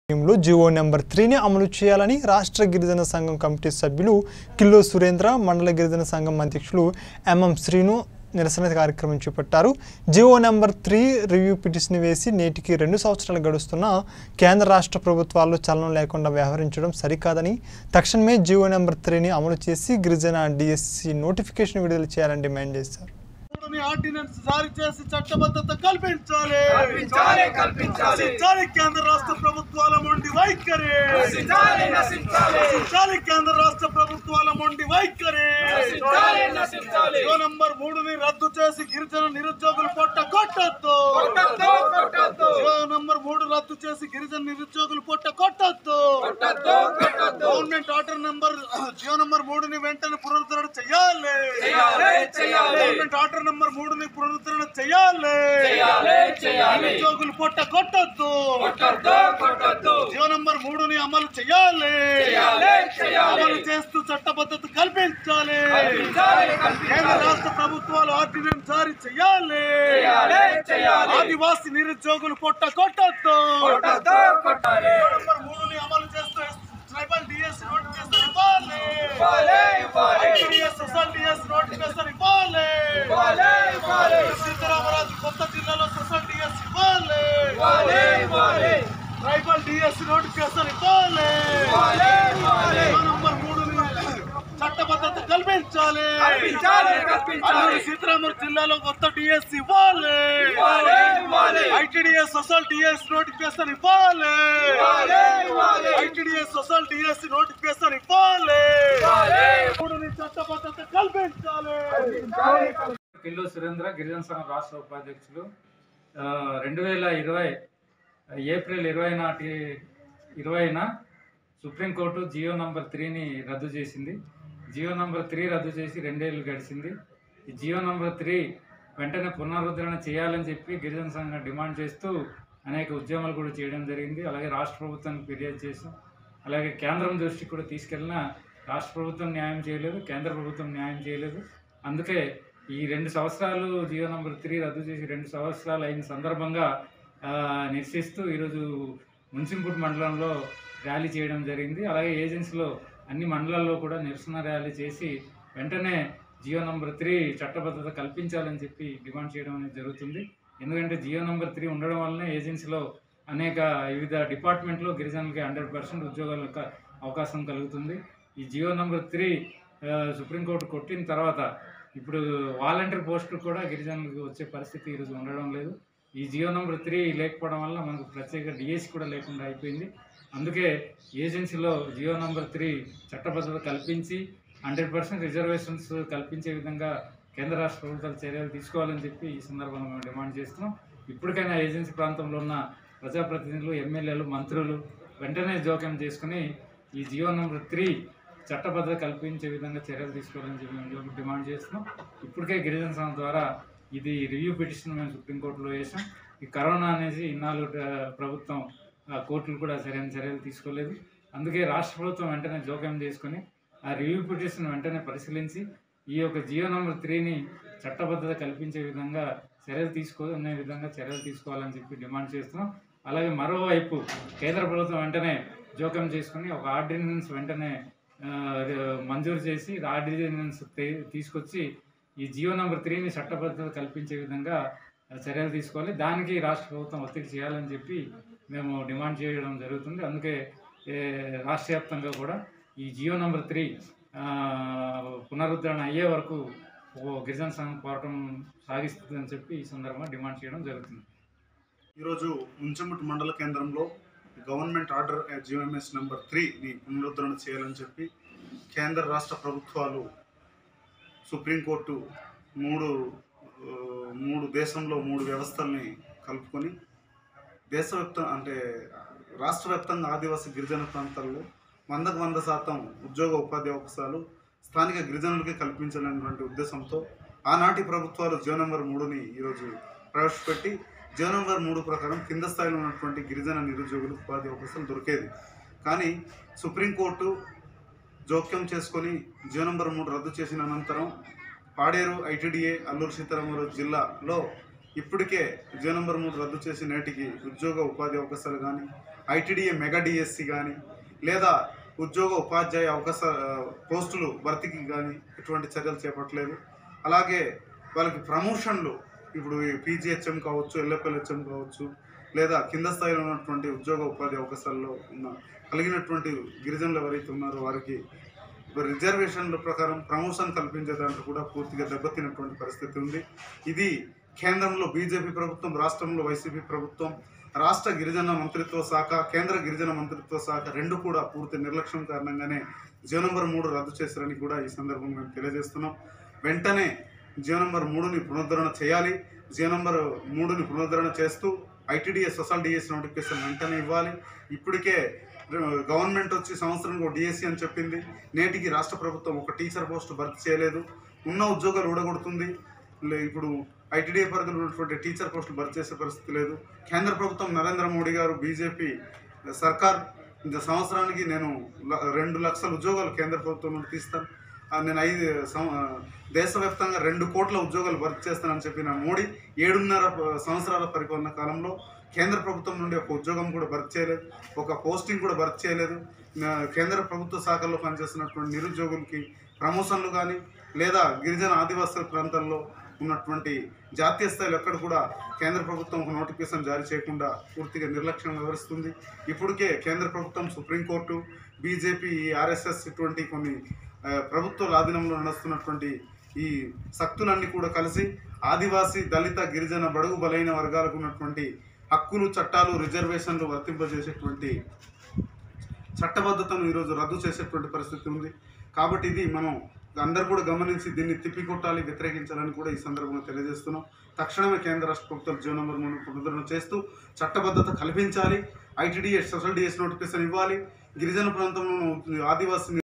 లో GO number త్రీని అమలు చేయాలని రాష్ట్ర గిరిజన సంఘం కమిటీ సభ్యులు కిల్లో సురేంద్ర మండల గిరిజన సంఘం అధ్యక్షులు ఎంఎం శ్రీను నిరసన కార్యక్రమం చేపట్టారు G O number three review petition వేసి నేటికి రెండు సంవత్సరాలు గడుస్తున్నా కేంద్ర రాష్ట్ర ప్రభుత్వాలు చలనం లేకుండా వ్యవహరించడం సరికాదని తక్షణమే జివో నెంబర్ త్రీని అమలు చేసి గిరిజన డిఎస్సి నోటిఫికేషన్ విడుదల చేయాలని డిమాండ్ చేశారు మూడుని ఆర్డినెన్స్ జారీ చేసి చట్టబద్ధత కల్పించాలి కల్పించాలి, కల్పించాలి. నశించాలి కేంద్ర రాష్ట్ర ప్రభుత్వాల మొండి వైఖరి నశించాలి, నశించాలి. నశించాలి కేంద్ర రాష్ట్ర ప్రభుత్వాల మొండి వైఖరి నశించాలి, నశించాలి. జీవో నంబర్ మూడుని రద్దు చేసి గిరిజన నిరుద్యోగులు పొట్ట కొట్టొద్దు కొట్టొద్దు, కొట్టొద్దు. జీవో నంబర్ మూడు రద్దు చేసి గిరిజన నిరుద్యోగులు పొట్ట కొట్టొద్దు కొట్టొద్దు, కొట్టొద్దు. Government order number G O number మూడుని వెంటనే పునరుద్ధరణ చేయాలి చేయాలి, చేయాలి. గవర్నమెంట్ ఆర్డర్ నంబర్ మూడుని పునరుద్ధరణ చేయాలి చేయాలి, చేయాలి. నిరుద్యోగులు పొట్ట కొట్టొద్దు కొట్టొద్దు, కొట్టొద్దు. జియో నంబర్ మూడుని అమలు చేయాలి చేయాలి, చేయాలి. అమలు చేస్తూ చట్టబద్ధత కల్పించాలి కల్పించాలి, కేంద్ర కల్పించాలి. రాష్ట్ర ప్రభుత్వాలు ఆర్డినెన్స్ జారీ చేయాలి చేయాలి, చేయాలి. ఆదివాసి నిరుద్యోగులు పొట్ట కొట్టొద్దు కొట్టొద్దు, కొట్టాలి. జియో నంబర్ మూడుని అమలు చేస్తూ ట్రైబల్ డిఎస్ నోటిఫికేషన్ ఇవ్వాలి ఇవ్వాలి, ఇవ్వాలి. ఐటీడీఎస్ సోషల్ డిఎస్ నోటిఫికేషన్ ఇవ్వాలి ఇవ్వాలి, ఇవ్వాలి. సీతారామరాజు కొత్త జిల్లాలో సోషల్ డిఎస్ ఇవ్వాలి ఇవ్వాలి, ఇవ్వాలి. ట్రైబల్ డిఎస్ నోటిఫికేషన్ ఇవ్వాలి ఇవ్వాలి, ఇవ్వాలి. జీవో నంబర్ మూడుని చట్టబద్ధత కల్పించాలి కల్పించాలి, కల్పించాలి. అల్లూరి సీతారామరాజు జిల్లాలో కొత్త డిఎస్ ఇవ్వాలి ఇవ్వాలి, ఇవ్వాలి. ఐటీడీఎస్ సోషల్ డిఎస్ నోటిఫికేషన్ ఇవ్వాలి ఇవ్వాలి, ఇవ్వాలి. ఐటీడీఎస్ సోషల్ డిఎస్ నోటిఫికేషన్ ఇవ్వాలి ఇవ్వాలి. మూడుని చట్టబద్ధత కల్పించాలి కిల్లు సురేంద్ర గిరిజన సంఘం రాష్ట్ర ఉపాధ్యక్షులు ఆ, రెండు వేల ఇరవై ఏప్రిల్ ఇరవై నాటి ఇరవైన సుప్రీంకోర్టు జియో నంబర్ త్రీని రద్దు చేసింది జియో నంబర్ త్రీ రద్దు చేసి రెండేళ్ళు గడిచింది ఈ జియో నంబర్ త్రీ వెంటనే పునరుద్ధరణ చేయాలని చెప్పి గిరిజన సంఘం డిమాండ్ చేస్తూ అనేక ఉద్యమాలు కూడా చేయడం జరిగింది అలాగే రాష్ట్ర ప్రభుత్వానికి ఫిర్యాదు చేసాం అలాగే కేంద్రం దృష్టికి కూడా తీసుకెళ్ళిన రాష్ట్ర ప్రభుత్వం న్యాయం చేయలేదు కేంద్ర ప్రభుత్వం న్యాయం చేయలేదు అందుకే ఈ రెండు సంవత్సరాలు జియో నంబర్ త్రీ రద్దు చేసి రెండు సంవత్సరాలు అయిన సందర్భంగా ఆ, నిరసిస్తూ ఈరోజు మున్సింపుట్ మండలంలో ర్యాలీ చేయడం జరిగింది అలాగే ఏజెన్సీలో అన్ని మండలాల్లో కూడా నిరసన ర్యాలీ చేసి వెంటనే జియో నంబర్ త్రీ చట్టబద్ధత కల్పించాలని చెప్పి డిమాండ్ చేయడం అనేది జరుగుతుంది ఎందుకంటే జియో నంబర్ త్రీ ఉండడం వల్లనే ఏజెన్సీలో అనేక వివిధ డిపార్ట్మెంట్లో గిరిజనులకి హండ్రెడ్ పర్సెంట్ ఉద్యోగాలకు అవకాశం కలుగుతుంది ఈ జియో నంబర్ త్రీ ఆ, సుప్రీంకోర్టు కొట్టిన తర్వాత ఇప్పుడు వాలంటీర్ పోస్టులు కూడా గిరిజనులకు వచ్చే పరిస్థితి ఈరోజు ఉండడం లేదు ఈ జియో నంబర్ త్రీ లేకపోవడం వల్ల మనకు ప్రత్యేక డిఎస్సి కూడా లేకుండా అయిపోయింది అందుకే ఏజెన్సీలో జియో నంబర్ త్రీ చట్టబద్ధత కల్పించి హండ్రెడ్ పర్సెంట్ రిజర్వేషన్స్ కల్పించే విధంగా కేంద్ర రాష్ట్ర ప్రభుత్వాలు చర్యలు తీసుకోవాలని చెప్పి ఈ సందర్భంగా మేము డిమాండ్ చేస్తున్నాం ఇప్పటికైనా ఏజెన్సీ ప్రాంతంలో ఉన్న ప్రజాప్రతినిధులు ఎమ్మెల్యేలు మంత్రులు వెంటనే జోక్యం చేసుకుని ఈ జియో నంబర్ త్రీ చట్టబద్ధత కల్పించే విధంగా చర్యలు తీసుకోవాలని చెప్పి మేము డిమాండ్ చేస్తున్నాం ఇప్పటికే గిరిజన సంఘం ద్వారా ఇది రివ్యూ పిటిషన్ మేము సుప్రీంకోర్టులో వేసాం ఈ కరోనా అనేది ఇన్నాళ్ళు ఆ, ప్రభుత్వం ఆ, కోర్టులు కూడా సరైన చర్యలు తీసుకోలేదు అందుకే రాష్ట్ర ప్రభుత్వం వెంటనే జోక్యం చేసుకొని ఆ రివ్యూ పిటిషన్ వెంటనే పరిశీలించి ఈ యొక్క జియో నంబర్ త్రీని చట్టబద్ధత కల్పించే విధంగా చర్యలు తీసుకునే విధంగా చర్యలు తీసుకోవాలని చెప్పి డిమాండ్ చేస్తున్నాం అలాగే మరోవైపు కేంద్ర ప్రభుత్వం వెంటనే జోక్యం చేసుకుని ఒక ఆర్డినెన్స్ వెంటనే ఆ, మంజూరు చేసి ఆ ఆర్డినెన్స్ తే- తీసుకొచ్చి ఈ జియో నంబర్ త్రీని చట్టబద్ధత కల్పించే విధంగా ఆ, చర్యలు తీసుకోవాలి దానికి రాష్ట్ర ప్రభుత్వం ఒత్తిడి చేయాలని చెప్పి మేము డిమాండ్ చేయడం జరుగుతుంది అందుకే ఏ, రాష్ట్ర వ్యాప్తంగా కూడా ఈ జియో నంబర్ త్రీ ఆ, పునరుద్ధరణ అయ్యే వరకు ఓ గిరిజన సంఘం పోరాటం సాగిస్తుందని చెప్పి ఈ సందర్భంగా డిమాండ్ చేయడం జరుగుతుంది ఈరోజు ముంచముట్ మండల కేంద్రంలో గవర్నమెంట్ ఆర్డర్ జిఎంఎస్ నెంబర్ త్రీని పునరుద్ధరణ చేయాలని చెప్పి కేంద్ర రాష్ట్ర ప్రభుత్వాలు సుప్రీంకోర్టు మూడు ఆ, మూడు దేశంలో మూడు వ్యవస్థల్ని కలుపుకొని దేశవ్యాప్తం అంటే రాష్ట్ర వ్యాప్తంగా ఆదివాసీ గిరిజన ప్రాంతాల్లో వందకు వంద శాతం ఉద్యోగ ఉపాధి అవకాశాలు స్థానిక గిరిజనులకి కల్పించాలనేటువంటి ఉద్దేశంతో ఆనాటి ప్రభుత్వాలు జియో నెంబర్ మూడుని ఈరోజు ప్రవేశపెట్టి జియో నెంబర్ మూడు ప్రకారం కింద స్థాయిలో ఉన్నటువంటి గిరిజన నిరుద్యోగులకు ఉపాధి అవకాశాలు దొరికేది కానీ సుప్రీంకోర్టు జోక్యం చేసుకొని జియో నెంబర్ మూడు రద్దు చేసిన అనంతరం పాడేరు ఐటీడీఏ అల్లూరు సీతారామరాజు జిల్లాలో ఇప్పటికే జియో నెంబర్ మూడు రద్దు చేసి నేటికి ఉద్యోగ ఉపాధి అవకాశాలు కానీ ఐటీడీఏ మెగా డిఎస్సి కానీ లేదా ఉద్యోగ ఉపాధ్యాయ అవకాశ పోస్టులు భర్తీకి కానీ ఎటువంటి చర్యలు చేపట్టలేదు అలాగే వాళ్ళకి ప్రమోషన్లు ఇప్పుడు పీజీహెచ్ఎం కావచ్చు ఎల్ఎఫ్ఎల్హెచ్ఎం కావచ్చు లేదా కింద స్థాయిలో ఉన్నటువంటి ఉద్యోగ ఉపాధి అవకాశాల్లో ఉన్న కలిగినటువంటి గిరిజనులు ఎవరైతే ఉన్నారో వారికి రిజర్వేషన్ల ప్రకారం ప్రమోషన్ కల్పించే దాంట్లో కూడా పూర్తిగా దెబ్బతిన్నటువంటి పరిస్థితి ఉంది ఇది కేంద్రంలో బీజేపీ ప్రభుత్వం రాష్ట్రంలో వైసీపీ ప్రభుత్వం రాష్ట్ర గిరిజన మంత్రిత్వ శాఖ కేంద్ర గిరిజన మంత్రిత్వ శాఖ రెండు కూడా పూర్తి నిర్లక్ష్యం కారణంగానే జియో నంబర్ మూడు రద్దు చేశారని కూడా ఈ సందర్భంగా మేము తెలియజేస్తున్నాం వెంటనే జియో నంబర్ మూడుని పునరుద్ధరణ చేయాలి జియో నంబర్ మూడుని పునరుద్ధరణ చేస్తూ ఐటీడీఎస్ సోషల్ డిఎస్ నోటిఫికేషన్ వెంటనే ఇవ్వాలి ఇప్పటికే ఆ, గవర్నమెంట్ వచ్చి సంవత్సరానికి ఒక డిఎస్సి అని చెప్పింది నేటికి రాష్ట్ర ప్రభుత్వం ఒక టీచర్ పోస్ట్ భర్తీ చేయలేదు ఉన్న ఉద్యోగాలు ఊడగొడుతుంది లే- ఇప్పుడు ఐటీడీఏ పరిధిలో ఉన్నటువంటి టీచర్ పోస్టులు భర్తీ చేసే పరిస్థితి లేదు కేంద్ర ప్రభుత్వం నరేంద్ర మోడీ గారు బీజేపీ సర్కార్ ఇంత సంవత్సరానికి నేను ల- రెండు లక్షల ఉద్యోగాలు కేంద్ర ప్రభుత్వం నుండి తీస్తాను ఆ, నేను ఐదు సం- ఆ, దేశవ్యాప్తంగా రెండు కోట్ల ఉద్యోగాలు భర్తీ చేస్తానని చెప్పిన మోడీ ఏడున్నర ప- సంవత్సరాల పరిపాలన కాలంలో కేంద్ర ప్రభుత్వం నుండి ఒక ఉద్యోగం కూడా భర్తీ చేయలేదు ఒక పోస్టింగ్ కూడా భర్తీ చేయలేదు ఆ, కేంద్ర ప్రభుత్వ శాఖల్లో పనిచేస్తున్నటువంటి నిరుద్యోగులకి ప్రమోషన్లు కానీ లేదా గిరిజన ఆదివాసీ ప్రాంతాల్లో ఉన్నటువంటి జాతీయ స్థాయిలో ఎక్కడ కూడా కేంద్ర ప్రభుత్వం ఒక నోటిఫికేషన్ జారీ చేయకుండా పూర్తిగా నిర్లక్ష్యం వ్యవహరిస్తుంది ఇప్పటికే కేంద్ర ప్రభుత్వం సుప్రీంకోర్టు బీజేపీ ఆర్ఎస్ఎస్ ఇటువంటి కొన్ని ఆ, ప్రభుత్వాల ఆధీనంలో నడుస్తున్నటువంటి ఈ శక్తులన్నీ కూడా కలిసి ఆదివాసీ దళిత గిరిజన బడుగు బలైన వర్గాలకు ఉన్నటువంటి హక్కులు చట్టాలు రిజర్వేషన్లు వర్తింపజేసేటువంటి చట్టబద్ధతను ఈరోజు రద్దు చేసేటువంటి పరిస్థితి ఉంది కాబట్టి ఇది మనం అందరు కూడా గమనించి దీన్ని తిప్పికొట్టాలి వ్యతిరేకించాలని కూడా ఈ సందర్భంగా తెలియజేస్తున్నాం తక్షణమే కేంద్ర రాష్ట్ర ప్రభుత్వాలు జీవో నంబర్ మూడు పునరుద్ధరణ చేస్తూ చట్టబద్ధత కల్పించాలి ఐటీడీఎస్ సోషల్ డిఎస్ నోటిఫికేషన్ ఇవ్వాలి గిరిజన ప్రాంతంలో ఆదివాసీ